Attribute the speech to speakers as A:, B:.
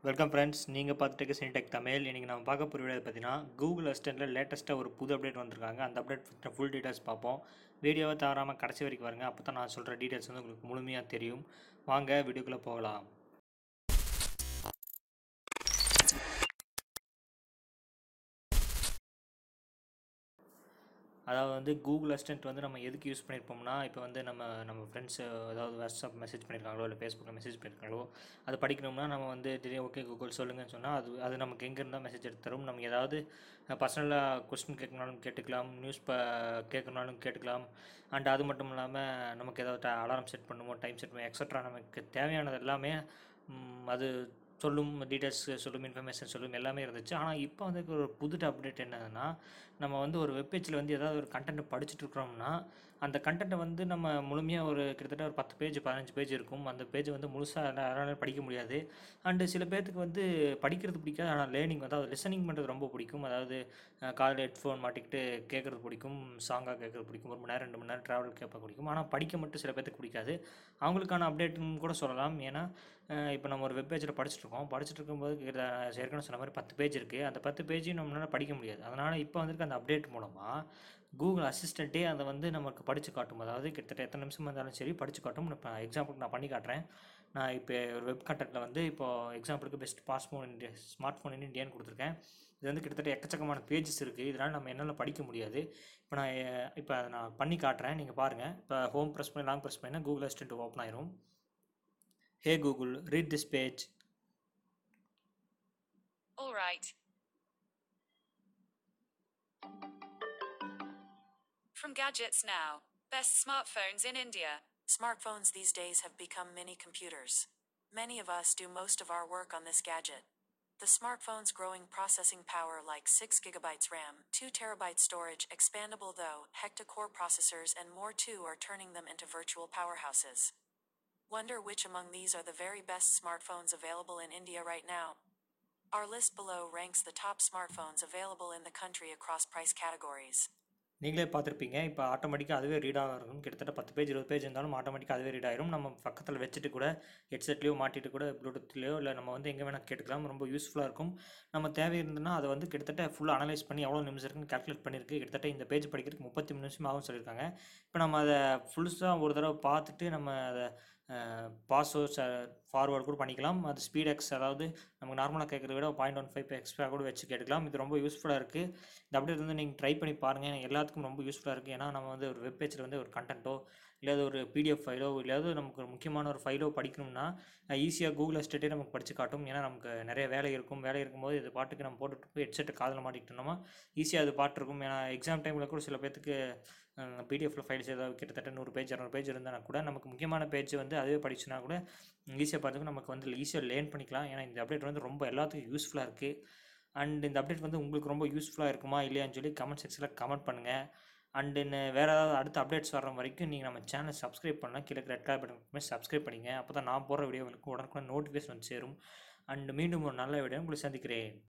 A: Welcome friends நீங்கள் பார்த்துட்டு சினிடெக் தமிழ் இன்றைக்கி நம்ம பார்க்க போகிற வீடியோ பார்த்தீங்கன்னா கூகுள் அசிஸ்டண்ட்டில் லேட்டஸ்ட்டாக ஒரு புது அப்டேட் வந்திருக்காங்க அந்த அப்டேட் பற்றின ஃபுல் டீட்டெயில்ஸ் பார்ப்போம் வீடியோவை தவறாமல் கடைசி வரைக்கும் பாருங்க அப்போ தான் நான் சொல்கிற டீட்டெயில்ஸ் வந்து உங்களுக்கு முழுமையாக தெரியும் வாங்க வீடியோக்குள்ளே போகலாம் அதாவது வந்து கூகுள் அசிஸ்டன்ட் வந்து நம்ம எதுக்கு யூஸ் பண்ணியிருப்போம்னா இப்போ வந்து நம்ம நம்ம ஃப்ரெண்ட்ஸ் ஏதாவது வாட்ஸ்அப் மெசேஜ் பண்ணியிருக்காங்களோ இல்லை ஃபேஸ்புக்கில் மெசேஜ் பண்ணியிருக்காங்களோ அது படிக்கணும்னா நம்ம வந்து திடீர்னு ஓகே கூகுள் சொல்லுங்கன்னு சொன்னால் அது அது நமக்கு எங்கே இருந்தால் மெசேஜ் எடுத்து தரும் நம்ம ஏதாவது பர்சனலாக கொஸ்டின் கேட்கணும்னாலும் கேட்டுக்கலாம் நியூஸ் ப கேட்கணும்னாலும் கேட்டுக்கலாம் அண்ட் அது மட்டும் இல்லாமல் நமக்கு ஏதாவது அலாரம் செட் பண்ணுமோ டைம் செட் பண்ணுமோ எக்ஸட்ரா நமக்கு தேவையானது எல்லாமே ம், அது சொல்லும் டீட்டெயில்ஸ் சொல்லும் இன்ஃபர்மேஷன் சொல்லும் எல்லாமே இருந்துச்சு ஆனால் இப்போ வந்து ஒரு புது அப்டேட் என்னதுன்னா நம்ம வந்து ஒரு வெப்பேஜில் வந்து ஏதாவது ஒரு கண்டென்ட் படிச்சுட்டு இருக்கிறோம்னா அந்த கண்டென்ட்டை வந்து நம்ம முழுமையாக ஒரு கிட்டத்தட்ட ஒரு பத்து பேஜ் பதினஞ்சு பேஜ் இருக்கும் அந்த பேஜ் வந்து முழுசாக யாராலும் படிக்க முடியாது அண்டு சில பேர்த்துக்கு வந்து படிக்கிறது பிடிக்காது ஆனால் லேர்னிங் அதாவது லிசனிங் பண்ணுறது ரொம்ப பிடிக்கும் அதாவது காதில் ஹெட்ஃபோன் மாட்டிக்கிட்டு கேட்குறது பிடிக்கும் சாங்காக கேட்குறது பிடிக்கும் ஒரு மணி நேரம் ரெண்டு மணி நேரம் ட்ராவல் கேட்ப பிடிக்கும் ஆனால் படிக்க மட்டும் சில பேர்த்துக்கு பிடிக்காது அவங்களுக்கான அப்டேட்னு கூட சொல்லலாம் ஏன்னா இப்போ நம்ம ஒரு வெப் பேஜில் படிச்சுட்டு இருக்கோம் படிச்சுட்டு இருக்கும்போது கிட்ட- ஏற்கனவே சொன்ன மாதிரி பத்து பேஜ் இருக்குது அந்த பத்து பேஜையும் நம்மளால் படிக்க முடியாது அதனால் இப்போ வந்திருக்க அந்த அப்டேட் மூலமாக கூகுள் அசிஸ்டண்ட்டே அதை வந்து நமக்கு படித்து காட்டும் அதாவது கிட்டத்தட்ட எத்தனை நிமிஷம் இருந்தாலும் சரி படித்து காட்டும் இப்போ எக்ஸாம்பிளுக்கு நான் பண்ணி காட்டுறேன் நான் இப்போ ஒரு வெப் கண்டென்ட்டில் வந்து இப்போ எக்ஸாம்பிளுக்கு best boss phone India smart phone in இந்தியான்னு கொடுத்துருக்கேன் இது வந்து கிட்டத்தட்ட எக்கச்சக்கமான பேஜஸ் இருக்குது இதனால் நம்ம என்னால் படிக்க முடியாது இப்போ நான் எ- இப்போ அதை நான் பண்ணி காட்டுறேன் நீங்கள் பாருங்கள் இப்போ ஹோம் ப்ரெஸ் பண்ணி லாங் ப்ரெஸ் பண்ணி கூகுள் அசிஸ்டன்ட் ஓப்பன் ஆயிரும் hey Google read this page
B: All right. From Gadgets Now. Best smartphones in India.
C: Smartphones these days have become mini computers. Many of us do most of our work on this gadget. The smartphone's growing processing power like 6 gigabytes RAM, 2 terabytes storage, expandable though, hecta-core processors and more too are turning them into virtual powerhouses. Wonder which among these are the very best smartphones available in India right now? Our list below ranks the top smartphones available in the country across price categories.
A: நீங்களே பார்த்துருப்பீங்க இப்போ ஆட்டோமேட்டிக்காக அதுவே read ஆகும் கிட்டத்தட்ட பத்து page இருபது page இருந்தாலும் ஆட்டோமேட்டிக்காக அதுவே ரீட் ஆயிரும் நம்ம பக்கத்தில் வச்சுட்டு கூட ஹெட்செட்லேயோ மாட்டிட்டு கூட ப்ளூடூத்லேயோ இல்லை நம்ம வந்து எங்கே வேணால் கேட்டுக்கலாம் ரொம்ப யூஸ்ஃபுல்லாக இருக்கும் நம்ம தேவை இருந்ததுன்னா அதை வந்து கிட்டத்தட்ட ஃபுல்லாக அனலைஸ் பண்ணி எவ்வளோ நிமிஷம் இருக்குன்னு கால்குலேட் பண்ணியிருக்கு கிட்டத்தட்ட இந்த பேஜ் படிக்கிறதுக்கு முப்பத்தி மூணு நிமிஷம் ஆகும் சொல்லியிருக்காங்க இப்போ நம்ம அதை ஃபுல்ஸாக ஒரு தடவை பார்த்துட்டு நம்ம அதை பாஸோ ஃபார்வர்டு கூட பண்ணிக்கலாம் அது ஸ்பீட் எக்ஸ் அதாவது நமக்கு நார்மலாக கேட்குறத விட பாயிண்ட் ஒன் ஃபைவ் எக்ஸ்ட்ரா கூட வச்சு கேட்டுக்கலாம் இது ரொம்ப யூஸ்ஃபுல்லாக இருக்குது இந்த அப்டேட் வந்து நீங்கள் ட்ரை பண்ணி பாருங்கள் எனக்கு எல்லாத்துக்கும் ரொம்ப யூஸ்ஃபுல்லாக இருக்குது ஏன்னா நம்ம வந்து ஒரு வெப் பேஜில் வந்து ஒரு கண்டென்ட்டோ இல்லை ஒரு பிடிஎஃப் ஃபைலோ இல்லையாவது நமக்கு ஒரு முக்கியமான ஒரு ஃபைலோ படிக்கணும்னா ஈஸியாக கூகுள் அஸ்டேட்டே நமக்கு படித்து காட்டும் ஏன்னா நமக்கு நிறைய வேலை இருக்கும் வேலை இருக்கும்போது இது பாட்டுக்கு நம்ம போட்டுட்டு போய் ஹெட்செட்டு காதில் மாட்டிக்கிட்டோம்னா ஈஸியாக அது பாட்டு இருக்கும் ஏன்னா எக்ஸாம் டைமில் கூட சில பேர்த்துக்கு பிடிஎஃப்ல ஃபைல்ஸ் ஏதாவது கிட்டத்தட்ட நூறு பேஜ் இரநூறு பேஜ் இருந்தால் கூட நமக்கு முக்கியமான பேஜ் வந்து அதுவே படிச்சுனா கூட ஈஸியாக பார்த்துக்கும் நமக்கு வந்து ஈஸியாக லேர்ன் பண்ணிக்கலாம் ஏன்னா இந்த அப்டேட் வந்து ரொம்ப எல்லாத்துக்கும் யூஸ்ஃபுல்லாக இருக்குது அண்ட் இந்த அப்டேட் வந்து உங்களுக்கு ரொம்ப யூஸ்ஃபுல்லாக இருக்குமா இல்லையான்னு சொல்லி கமெண்ட் செக்ஷனில் கமெண்ட் பண்ணுங்கள் அண்ட் வேறு ஏதாவது அடுத்த அப்டேட்ஸ் வர வரைக்கும் நீங்கள் நம்ம சேனலை சப்ஸ்கிரைப் பண்ணால் கீழே ரெட் கலர் பட்டன் சப்ஸ்கிரைப் பண்ணிங்க அப்போ தான் நான் போடுற வீடியோ உங்களுக்கு உடனுக்குடன் நோட்டிஃபிகேஷன் வந்து சேரும் அண்ட் மீண்டும் ஒரு நல்ல வீடியோ உங்களை சந்திக்கிறேன்